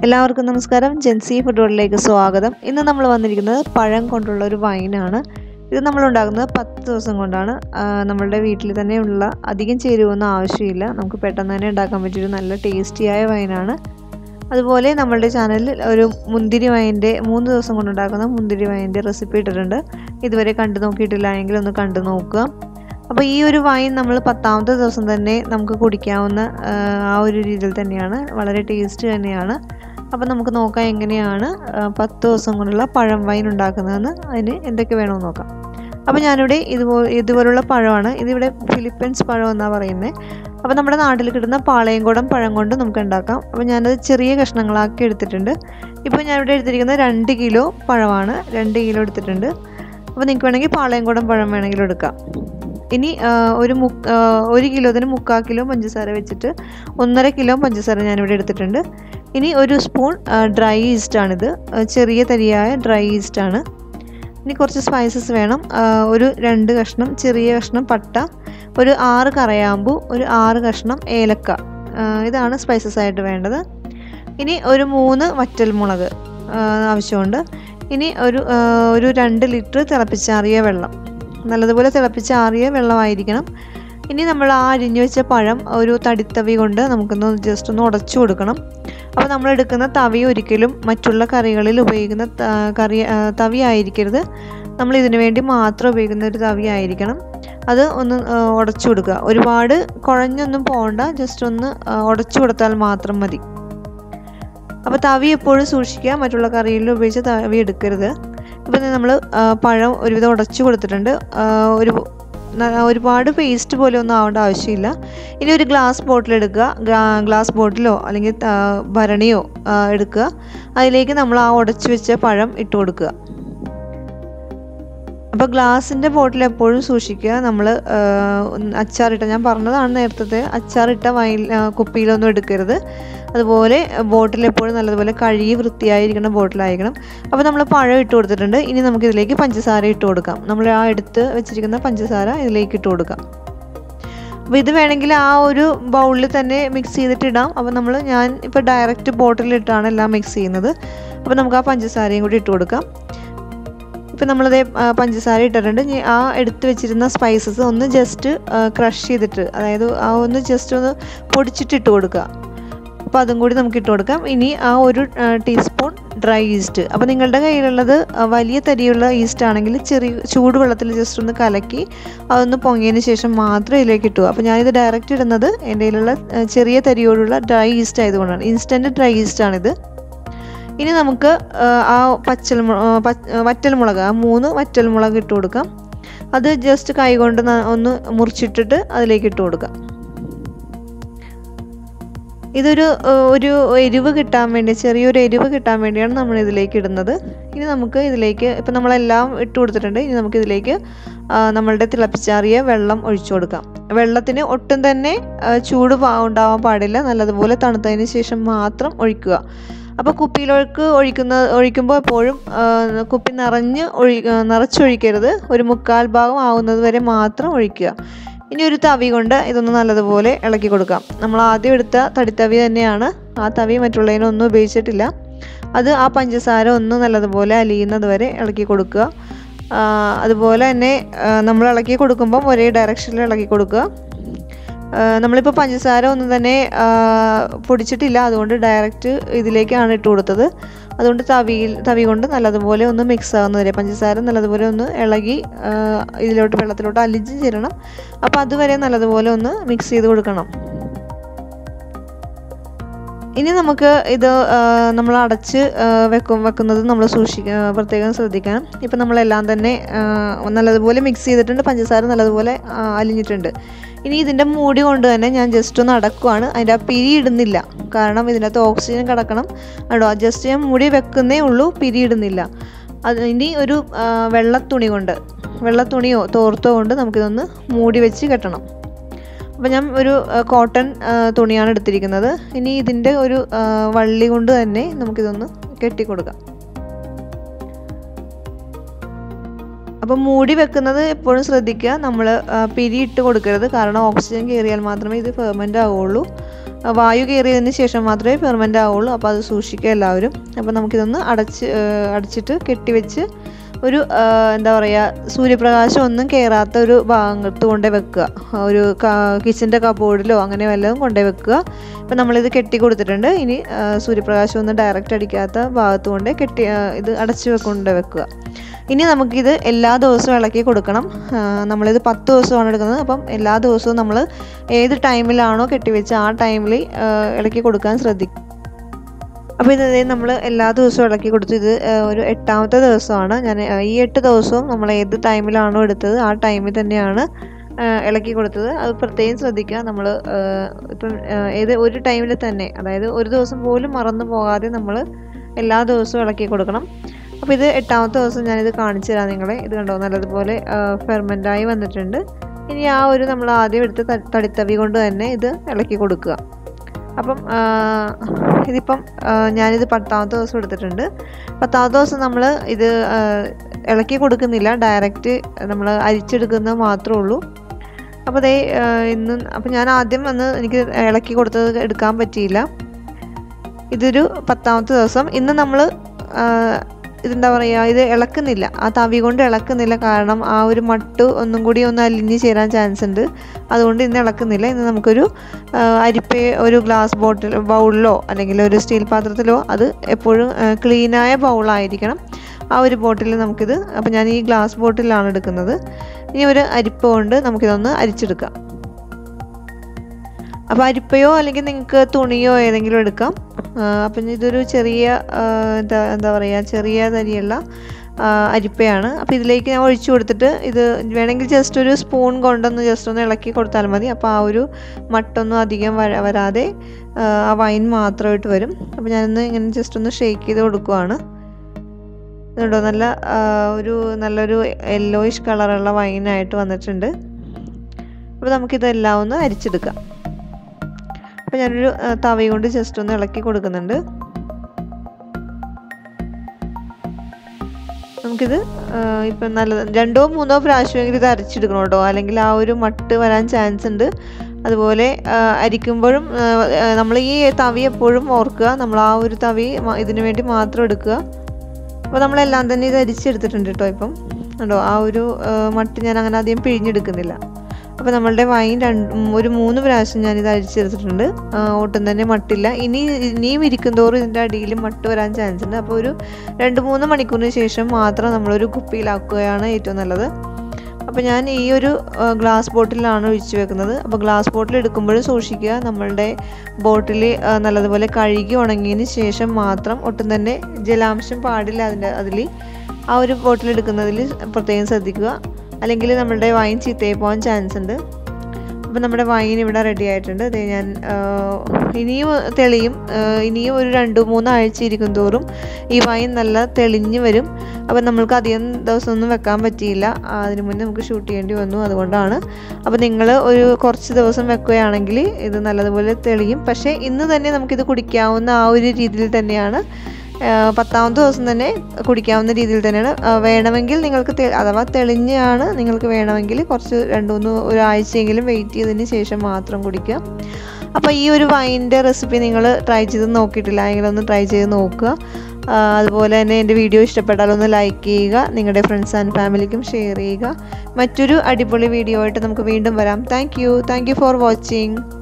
എല്ലാവർക്കും നമസ്കാരം ജെൻസി ഫുട്ബോളിലേക്ക് സ്വാഗതം ഇന്ന് നമ്മൾ വന്നിരിക്കുന്നത് പഴം കൊണ്ടുള്ള ഒരു വൈനാണ് ഇത് നമ്മൾ ഉണ്ടാക്കുന്നത് പത്ത് ദിവസം കൊണ്ടാണ് ആ, നമ്മളുടെ വീട്ടിൽ തന്നെയുള്ള അധികം ചേരുവൊന്നും ആവശ്യമില്ല നമുക്ക് പെട്ടെന്ന് തന്നെ ഉണ്ടാക്കാൻ പറ്റിയൊരു നല്ല ടേസ്റ്റിയായ വൈനാണ് അതുപോലെ നമ്മളുടെ ചാനലിൽ ഒരു മുന്തിരി വൈൻ്റെ മൂന്ന് ദിവസം കൊണ്ടുണ്ടാക്കുന്ന മുന്തിരി വൈൻ്റെ റെസിപ്പി ഇട്ടിട്ടുണ്ട് ഇതുവരെ കണ്ടു നോക്കിയിട്ടില്ല എങ്കിൽ ഒന്ന് കണ്ടു നോക്കുക അപ്പോൾ ഈ ഒരു വൈൻ നമ്മൾ പത്താമത്തെ ദിവസം തന്നെ നമുക്ക് കുടിക്കാവുന്ന ആ, ആ ഒരു രീതിയിൽ തന്നെയാണ് വളരെ ടേസ്റ്റ് തന്നെയാണ് അപ്പോൾ നമുക്ക് നോക്കാം എങ്ങനെയാണ് ആ, പത്ത് ദിവസം കൊണ്ടുള്ള പഴം വൈൻ ഉണ്ടാക്കുന്നതെന്ന് അതിന് എന്തൊക്കെ വേണമെന്ന് നോക്കാം അപ്പോൾ ഞാനിവിടെ ഇതുപോലെ ഇതുപോലുള്ള പഴമാണ് ഇതിവിടെ ഫിലിപ്പീൻസ് പഴം എന്നാണ് പറയുന്നത് അപ്പോൾ നമ്മുടെ നാട്ടിൽ കിട്ടുന്ന പാളയംകുടം പഴം കൊണ്ട് നമുക്ക് ഉണ്ടാക്കാം അപ്പോൾ ഞാനത് ചെറിയ കഷ്ണങ്ങളാക്കി എടുത്തിട്ടുണ്ട് ഇപ്പോൾ ഞാനിവിടെ എടുത്തിരിക്കുന്നത് രണ്ട് കിലോ പഴമാണ് രണ്ട് കിലോ എടുത്തിട്ടുണ്ട് അപ്പോൾ നിങ്ങൾക്ക് വേണമെങ്കിൽ പാളയംകുടം പഴം വേണമെങ്കിലും എടുക്കാം ഇനി ആ, ഒരു മു ആ, ഒരു കിലോത്തിന് മുക്കാൽ കിലോ പഞ്ചസാര വെച്ചിട്ട് ഒന്നര കിലോ പഞ്ചസാര ഞാനിവിടെ എടുത്തിട്ടുണ്ട് ഇനി ഒരു സ്പൂൺ ഡ്രൈ ഈസ്റ്റാണിത് ആ, ചെറിയ തരിയായ ഡ്രൈ ഈസ്റ്റാണ് ഇനി കുറച്ച് സ്പൈസസ് വേണം ആ, ഒരു രണ്ട് കഷ്ണം ചെറിയ കഷ്ണം പട്ട ഒരു ആറ് കറയാമ്പു ഒരു ആറ് കഷ്ണം ഏലക്ക ആ, ഇതാണ് സ്പൈസസ് ആയിട്ട് വേണ്ടത് ഇനി ഒരു മൂന്ന് വറ്റൽമുളക് ആ, ആവശ്യമുണ്ട് ഇനി ഒരു ആ, ഒരു രണ്ട് ലിറ്റർ തിളപ്പിച്ചാറിയ വെള്ളം നല്ലതുപോലെ തിളപ്പിച്ചാറിയ വെള്ളമായിരിക്കണം ഇനി നമ്മൾ ആ അരിഞ്ഞു വെച്ച പഴം ഒരു തടിത്തവി കൊണ്ട് നമുക്കൊന്ന് ജസ്റ്റ് ഒന്ന് ഉടച്ചു കൊടുക്കണം അപ്പോൾ നമ്മൾ എടുക്കുന്ന തവി ഒരിക്കലും മറ്റുള്ള കറികളിൽ ഉപയോഗിക്കുന്ന ത- കറി ആ, തവി ആയിരിക്കരുത് നമ്മൾ ഇതിനു വേണ്ടി മാത്രം ഉപയോഗിക്കുന്ന ഒരു തവി ആയിരിക്കണം അത് ഒന്ന് ആ, ഉടച്ചു കൊടുക്കുക ഒരുപാട് കുഴഞ്ഞൊന്നും പോകണ്ട ജസ്റ്റ് ഒന്ന് ആ, ഉടച്ചു കൊടുത്താൽ മാത്രം മതി അപ്പോൾ തവി എപ്പോഴും സൂക്ഷിക്കുക മറ്റുള്ള കറിയിൽ ഉപയോഗിച്ച് തവി എടുക്കരുത് ഇപ്പം നമ്മൾ പഴം ഒരുവിധം ഉടച്ചു കൊടുത്തിട്ടുണ്ട് ആ, ഒരു ന- ഒരുപാട് പേസ്റ്റ് പോലെ ഒന്നും ആവേണ്ട ആവശ്യമില്ല ഇനി ഒരു ഗ്ലാസ് ബോട്ടിൽ എടുക്കുക ഗ്ലാ- ഗ്ലാസ് ബോട്ടിലോ അല്ലെങ്കിൽ ആ, ഭരണിയോ ആ, എടുക്കുക അതിലേക്ക് നമ്മൾ ആ ഉടച്ചു വെച്ച പഴം ഇട്ട് കൊടുക്കുക അപ്പോൾ ഗ്ലാസിൻ്റെ ബോട്ടിൽ എപ്പോഴും സൂക്ഷിക്കുക നമ്മൾ അച്ചാറിട്ട ഞാൻ പറഞ്ഞതാണ് നേരത്തെ അച്ചാറിട്ട വൈൻ ആ, കുപ്പിയിലൊന്നും എടുക്കരുത് അതുപോലെ ബോട്ടിൽ എപ്പോഴും നല്ലതുപോലെ കഴുകി വൃത്തിയായിരിക്കുന്ന ബോട്ടിലായിരിക്കണം അപ്പോൾ നമ്മൾ പഴം ഇട്ട് കൊടുത്തിട്ടുണ്ട് ഇനി നമുക്ക് ഇതിലേക്ക് പഞ്ചസാര ഇട്ട് കൊടുക്കാം നമ്മൾ ആ എടുത്ത് വെച്ചിരിക്കുന്ന പഞ്ചസാര ഇതിലേക്ക് ഇട്ട് കൊടുക്കാം അപ്പോൾ ഇത് വേണമെങ്കിൽ ആ ഒരു ബൗളിൽ തന്നെ മിക്സ് ചെയ്തിട്ട് ഇടാം അപ്പോൾ നമ്മൾ ഞാൻ ഇപ്പോൾ ഡയറക്റ്റ് ബോട്ടിലിട്ടാണ് എല്ലാം മിക്സ് ചെയ്യുന്നത് അപ്പോൾ നമുക്ക് ആ പഞ്ചസാരയും കൂടി ഇട്ട് കൊടുക്കാം ഇപ്പം നമ്മളത് പഞ്ചസാര ഇട്ടിട്ടുണ്ട് ഇനി ആ എടുത്ത് വെച്ചിരുന്ന സ്പൈസസ് ഒന്ന് ജസ്റ്റ് ക്രഷ് ചെയ്തിട്ട് അതായത് ആ ഒന്ന് ജസ്റ്റ് ഒന്ന് പൊടിച്ചിട്ട് ഇട്ട് കൊടുക്കുക അപ്പോൾ അതും കൂടി നമുക്ക് ഇട്ട് കൊടുക്കാം ഇനി ആ ഒരു ടീസ്പൂൺ ഡ്രൈ ഈസ്റ്റ് അപ്പോൾ നിങ്ങളുടെ കയ്യിലുള്ളത് ആ, വലിയ തരിയുള്ള ഈസ്റ്റ് ആണെങ്കിൽ ചെറിയ ചൂടുവെള്ളത്തിൽ ജസ്റ്റ് ഒന്ന് കലക്കി അതൊന്ന് പൊങ്ങിയതിന് ശേഷം മാത്രം ഇതിലേക്ക് ഇട്ടു അപ്പോൾ ഞാനിത് ഡയറക്റ്റ് ഇടുന്നത് എൻ്റെ കയ്യിലുള്ള ആ, ചെറിയ തരിയോടുള്ള ഡ്രൈ ഈസ്റ്റ് ആയതുകൊണ്ടാണ് ഇൻസ്റ്റൻറ്റ് ഡ്രൈ ഈസ്റ്റ് ആണിത് ഇനി നമുക്ക് ആ, ആ പച്ചൽ വറ്റൽമുളക് ആ മൂന്ന് വറ്റൽമുളക് ഇട്ട് കൊടുക്കാം അത് ജസ്റ്റ് കൈകൊണ്ട് ന- ഒന്ന് മുറിച്ചിട്ടിട്ട് അതിലേക്ക് ഇട്ട് കൊടുക്കാം ഇതൊരു ആ, ഒരു എരിവ് കിട്ടാൻ വേണ്ടി ചെറിയൊരു എരിവ് കിട്ടാൻ വേണ്ടിയാണ് നമ്മൾ ഇതിലേക്ക് ഇടുന്നത് ഇനി നമുക്ക് ഇതിലേക്ക് ഇപ്പം നമ്മളെല്ലാം ഇട്ട് കൊടുത്തിട്ടുണ്ട് ഇനി നമുക്ക് ഇതിലേക്ക് ആ, നമ്മളുടെ തിളപ്പിച്ചാറിയ വെള്ളം ഒഴിച്ചു കൊടുക്കാം വെള്ളത്തിന് ഒട്ടും തന്നെ ആ, ചൂട് പാ- ഉണ്ടാവാൻ പാടില്ല നല്ലതുപോലെ തണുത്തതിന് ശേഷം മാത്രം ഒഴിക്കുക അപ്പോൾ കുപ്പിയിലേക്ക് ഒഴിക്കുന്ന ഒഴിക്കുമ്പോൾ എപ്പോഴും ആ, കുപ്പി നിറഞ്ഞ് ഒഴി ആ, നിറച്ചൊഴിക്കരുത് ഒരു മുക്കാൽ ഭാഗം ആവുന്നത് വരെ മാത്രം ഒഴിക്കുക ഇനി ഒരു തവി കൊണ്ട് ഇതൊന്ന് നല്ലതുപോലെ ഇളക്കി കൊടുക്കാം നമ്മൾ ആദ്യം എടുത്ത തടിത്തവി തന്നെയാണ് ആ തവി മറ്റുള്ളതിനൊന്നും ഉപയോഗിച്ചിട്ടില്ല അത് ആ പഞ്ചസാര ഒന്ന് നല്ലതുപോലെ അലിയുന്നത് വരെ ഇളക്കി കൊടുക്കുക ആ, അതുപോലെ തന്നെ ആ, നമ്മൾ ഇളക്കി കൊടുക്കുമ്പം ഒരേ ഡയറക്ഷനിൽ ഇളക്കി കൊടുക്കുക ആ, നമ്മളിപ്പോൾ പഞ്ചസാര ഒന്നും തന്നെ ആ, പൊടിച്ചിട്ടില്ല അതുകൊണ്ട് ഡയറക്റ്റ് ഇതിലേക്കാണ് ഇട്ട് കൊടുത്തത് അതുകൊണ്ട് തവിയിൽ തവി കൊണ്ട് നല്ലതുപോലെ ഒന്ന് മിക്സ് ആവുന്നത് വരെ പഞ്ചസാര നല്ലതുപോലെ ഒന്ന് ഇളകി ആ, ഇതിലോട്ട് വെള്ളത്തിലോട്ട് അലിഞ്ഞ് ചേരണം അപ്പോൾ അതുവരെ നല്ലതുപോലെ ഒന്ന് മിക്സ് ചെയ്ത് കൊടുക്കണം ഇനി നമുക്ക് ഇത് ആ, നമ്മൾ അടച്ച് ആ, വെക്കും വെക്കുന്നത് നമ്മൾ സൂക്ഷിക്കുക പ്രത്യേകം ശ്രദ്ധിക്കണം ഇപ്പം നമ്മളെല്ലാം തന്നെ ആ, നല്ലതുപോലെ മിക്സ് ചെയ്തിട്ടുണ്ട് പഞ്ചസാര നല്ലതുപോലെ ആ, അലിഞ്ഞിട്ടുണ്ട് ഇനി ഇതിൻ്റെ മൂടി കൊണ്ട് തന്നെ ഞാൻ ജസ്റ്റ് ഒന്ന് അടക്കുവാണ് അതിൻ്റെ ആ പിരി ഇടുന്നില്ല കാരണം ഇതിനകത്ത് ഓക്സിജൻ കിടക്കണം കേട്ടോ ജസ്റ്റ് ഞാൻ മൂടി വെക്കുന്നേ ഉള്ളൂ പിരി ഇടുന്നില്ല അത് ഇനി ഒരു ആ, വെള്ളത്തുണി കൊണ്ട് വെള്ളത്തുണിയോ തോർത്തോ കൊണ്ട് നമുക്കിതൊന്ന് മൂടി വെച്ച് കെട്ടണം അപ്പോൾ ഞാൻ ഒരു ആ, കോട്ടൺ ആ, തുണിയാണ് എടുത്തിരിക്കുന്നത് ഇനി ഇതിൻ്റെ ഒരു ആ, വള്ളി കൊണ്ട് തന്നെ നമുക്കിതൊന്ന് കെട്ടിക്കൊടുക്കാം അപ്പം മൂടി വെക്കുന്നത് എപ്പോഴും ശ്രദ്ധിക്കുക നമ്മൾ പിരി ഇട്ട് കൊടുക്കരുത് കാരണം ഓക്സിജൻ കയറിയാൽ മാത്രമേ ഇത് ഫെർമെൻ്റ് ആവുള്ളൂ വായു കയറിയതിന് ശേഷം മാത്രമേ ഫെർമെൻ്റ് ആവുള്ളൂ അപ്പോൾ അത് സൂക്ഷിക്കുക എല്ലാവരും അപ്പോൾ നമുക്കിതൊന്ന് അടച്ച് അടച്ചിട്ട് കെട്ടിവെച്ച് ഒരു എന്താ പറയുക സൂര്യപ്രകാശം ഒന്നും കയറാത്ത ഒരു ഭാഗത്ത് കൊണ്ടേ വെക്കുക ഒരു കിച്ചൻ്റെ കബോർഡിലോ അങ്ങനെ വല്ലതും കൊണ്ടേ വെക്കുക ഇപ്പം നമ്മളിത് കെട്ടി കൊടുത്തിട്ടുണ്ട് ഇനി സൂര്യപ്രകാശം ഒന്നും ഡയറക്റ്റ് അടിക്കാത്ത ഭാഗത്ത് കൊണ്ട് കെട്ടി ഇത് അടച്ചു കൊണ്ട് വെക്കുക ഇനി നമുക്കിത് എല്ലാ ദിവസവും ഇളക്കി കൊടുക്കണം നമ്മളിത് പത്ത് ദിവസമാണ് എടുക്കുന്നത് അപ്പം എല്ലാ ദിവസവും നമ്മൾ ഏത് ടൈമിലാണോ കെട്ടിവെച്ച് ആ ടൈമിൽ ഇളക്കി കൊടുക്കാൻ ശ്രദ്ധിക്കും അപ്പോൾ ഇത് നമ്മൾ എല്ലാ ദിവസവും ഇളക്കി കൊടുത്തു ഇത് ഒരു എട്ടാമത്തെ ദിവസമാണ് ഞാൻ ഈ എട്ട് ദിവസവും നമ്മൾ ഏത് ടൈമിലാണോ എടുത്തത് ആ ടൈമിൽ തന്നെയാണ് ഇളക്കി കൊടുത്തത് അത് പ്രത്യേകം ശ്രദ്ധിക്കുക നമ്മൾ ഇപ്പം ഏത് ഒരു ടൈമിൽ തന്നെ അതായത് ഒരു ദിവസം പോലും മറന്നു പോകാതെ നമ്മൾ എല്ലാ ദിവസവും ഇളക്കി കൊടുക്കണം അപ്പോൾ ഇത് എട്ടാമത്തെ ദിവസം ഞാനിത് കാണിച്ചു തരാം നിങ്ങളെ ഇത് കണ്ടോ നല്ലതുപോലെ ഫെർമെൻ്റായി വന്നിട്ടുണ്ട് ഇനി ആ ഒരു നമ്മൾ ആദ്യം എടുത്ത് തടിത്തവി കൊണ്ട് തന്നെ ഇത് ഇളക്കി കൊടുക്കുക അപ്പം ഇതിപ്പം ഞാനിത് പത്താമത്തെ ദിവസം എടുത്തിട്ടുണ്ട് പത്താമത്തെ ദിവസം നമ്മൾ ഇത് ഇളക്കി കൊടുക്കുന്നില്ല ഡയറക്റ്റ് നമ്മൾ അരിച്ചെടുക്കുന്നത് മാത്രമേ ഉള്ളൂ അപ്പോൾ അതേ ഇന്ന് അപ്പോൾ ഞാൻ ആദ്യം വന്ന് എനിക്ക് ഇളക്കി കൊടുത്തത് എടുക്കാൻ പറ്റിയില്ല ഇതൊരു പത്താമത്തെ ദിവസം ഇന്ന് നമ്മൾ ഇതെന്താ പറയുക ഇത് ഇളക്കുന്നില്ല ആ തവി കൊണ്ട് ഇളക്കുന്നില്ല കാരണം ആ ഒരു മട്ട് ഒന്നും കൂടി ഒന്ന് അലിഞ്ഞ് ചേരാൻ ചാൻസ് ഉണ്ട് അതുകൊണ്ട് ഇന്ന് ഇളക്കുന്നില്ല ഇന്ന് നമുക്കൊരു അരിപ്പ ഒരു ഗ്ലാസ് ബോട്ടിൽ ബൗളിലോ അല്ലെങ്കിൽ ഒരു സ്റ്റീൽ പാത്രത്തിലോ അത് എപ്പോഴും ക്ലീനായ ബൗളായിരിക്കണം ആ ഒരു ബോട്ടിൽ നമുക്കിത് അപ്പോൾ ഞാൻ ഈ ഗ്ലാസ് ബോട്ടിലാണ് എടുക്കുന്നത് ഇനി ഒരു അരിപ്പ കൊണ്ട് നമുക്കിതൊന്ന് അരിച്ചെടുക്കാം അപ്പോൾ അരിപ്പയോ അല്ലെങ്കിൽ നിങ്ങൾക്ക് തുണിയോ ഏതെങ്കിലും എടുക്കാം അപ്പം ഇതൊരു ചെറിയ എന്താ എന്താ പറയുക ചെറിയ തരിയുള്ള അരിപ്പയാണ് അപ്പോൾ ഇതിലേക്ക് ഞാൻ ഒഴിച്ചു കൊടുത്തിട്ട് ഇത് വേണമെങ്കിൽ ജസ്റ്റ് ഒരു സ്പൂൺ കൊണ്ടൊന്ന് ജസ്റ്റ് ഒന്ന് ഇളക്കി കൊടുത്താൽ മതി അപ്പോൾ ആ ഒരു മട്ടൊന്നും അധികം വര വരാതെ ആ വൈൻ മാത്രമായിട്ട് വരും അപ്പോൾ ഞാനൊന്ന് ഇങ്ങനെ ജസ്റ്റ് ഒന്ന് ഷേക്ക് ചെയ്ത് കൊടുക്കുവാണ് ഇതുണ്ടോ നല്ല ഒരു നല്ലൊരു യെല്ലോയിഷ് കളറുള്ള വൈനായിട്ട് വന്നിട്ടുണ്ട് അപ്പോൾ നമുക്കിതെല്ലാം ഒന്ന് അരിച്ചെടുക്കാം അപ്പോൾ ഞാനൊരു തവി കൊണ്ട് ജസ്റ്റ് ഒന്ന് ഇളക്കി കൊടുക്കുന്നുണ്ട് നമുക്കിത് ഇപ്പം നല്ല രണ്ടോ മൂന്നോ പ്രാവശ്യമെങ്കിലും ഇത് അരച്ചെടുക്കണം കേട്ടോ അല്ലെങ്കിൽ ആ ഒരു മട്ട് വരാൻ ചാൻസ് ഉണ്ട് അതുപോലെ അരിക്കുമ്പോഴും നമ്മൾ ഈ തവി എപ്പോഴും ഓർക്കുക നമ്മൾ ആ ഒരു തവി ഇതിനു വേണ്ടി മാത്രം എടുക്കുക അപ്പോൾ നമ്മളെല്ലാം തന്നെ ഇത് അരിച്ചെടുത്തിട്ടുണ്ട് കേട്ടോ ഇപ്പം കണ്ടോ ആ ഒരു മട്ട് ഞാൻ അങ്ങനെ അധികം പിഴിഞ്ഞെടുക്കുന്നില്ല അപ്പോൾ നമ്മളുടെ വൈൻ രണ്ട് ഒരു മൂന്ന് പ്രാവശ്യം ഞാനിത് അരിച്ചെടുത്തിട്ടുണ്ട് ഒട്ടും തന്നെ മട്ടില്ല ഇനി ഇനിയും ഇരിക്കുന്തോറും ഇതിൻ്റെ അടിയിൽ മട്ട് വരാൻ ചാൻസ് ഉണ്ട് അപ്പോൾ ഒരു രണ്ട് മൂന്ന് മണിക്കൂറിന് ശേഷം മാത്രം നമ്മളൊരു കുപ്പിയിലാക്കുകയാണ് ഏറ്റവും നല്ലത് അപ്പോൾ ഞാൻ ഈ ഒരു ഗ്ലാസ് ബോട്ടിലാണ് ഒഴിച്ചു വെക്കുന്നത് അപ്പോൾ ഗ്ലാസ് ബോട്ടിൽ എടുക്കുമ്പോഴും സൂക്ഷിക്കുക നമ്മളുടെ ബോട്ടിൽ നല്ലതുപോലെ കഴുകി ഉണങ്ങിയതിന് ശേഷം മാത്രം ഒട്ടും തന്നെ ജലാംശം പാടില്ല അതിൻ്റെ അതിൽ ആ ഒരു ബോട്ടിൽ എടുക്കുന്നതിൽ പ്രത്യേകം ശ്രദ്ധിക്കുക അല്ലെങ്കിൽ നമ്മളുടെ വൈൻ ചീത്തയായി പോകാൻ ചാൻസ് ഉണ്ട് അപ്പോൾ നമ്മുടെ വൈൻ ഇവിടെ റെഡി ആയിട്ടുണ്ട് അത് ഞാൻ ഇനിയും തെളിയും ഇനിയും ഒരു രണ്ട് മൂന്ന് ആഴ്ച ഇരിക്കും തോറും ഈ വൈൻ നല്ല തെളിഞ്ഞ് വരും അപ്പോൾ നമ്മൾക്ക് അധികം ദിവസമൊന്നും വെക്കാൻ പറ്റിയില്ല അതിന് മുന്നേ നമുക്ക് ഷൂട്ട് ചെയ്യേണ്ടി വന്നു അതുകൊണ്ടാണ് അപ്പോൾ നിങ്ങൾ ഒരു കുറച്ച് ദിവസം വെക്കുകയാണെങ്കിൽ ഇത് നല്ലതുപോലെ തെളിയും പക്ഷേ ഇന്ന് തന്നെ നമുക്കിത് കുടിക്കാവുന്ന ആ ഒരു രീതിയിൽ തന്നെയാണ് പത്താമത്തെ ദിവസം തന്നെ കുടിക്കാവുന്ന രീതിയിൽ തന്നെയാണ് വേണമെങ്കിൽ നിങ്ങൾക്ക് അഥവാ തെളിഞ്ഞാണ് നിങ്ങൾക്ക് വേണമെങ്കിൽ കുറച്ച് രണ്ട് മൂന്ന് ഒരാഴ്ചയെങ്കിലും വെയിറ്റ് ചെയ്തതിന് ശേഷം മാത്രം കുടിക്കുക അപ്പോൾ ഈ ഒരു വൈൻ്റെ റെസിപ്പി നിങ്ങൾ ട്രൈ ചെയ്ത് നോക്കിയിട്ടില്ല എങ്കിൽ ഒന്ന് ട്രൈ ചെയ്ത് നോക്കുക അതുപോലെ തന്നെ എൻ്റെ വീഡിയോ ഇഷ്ടപ്പെട്ടാൽ ഒന്ന് ലൈക്ക് ചെയ്യുക നിങ്ങളുടെ ഫ്രണ്ട്സ് ആൻഡ് ഫാമിലിക്കും ഷെയർ ചെയ്യുക മറ്റൊരു അടിപൊളി വീഡിയോ ആയിട്ട് നമുക്ക് വീണ്ടും വരാം thank you thank you for watching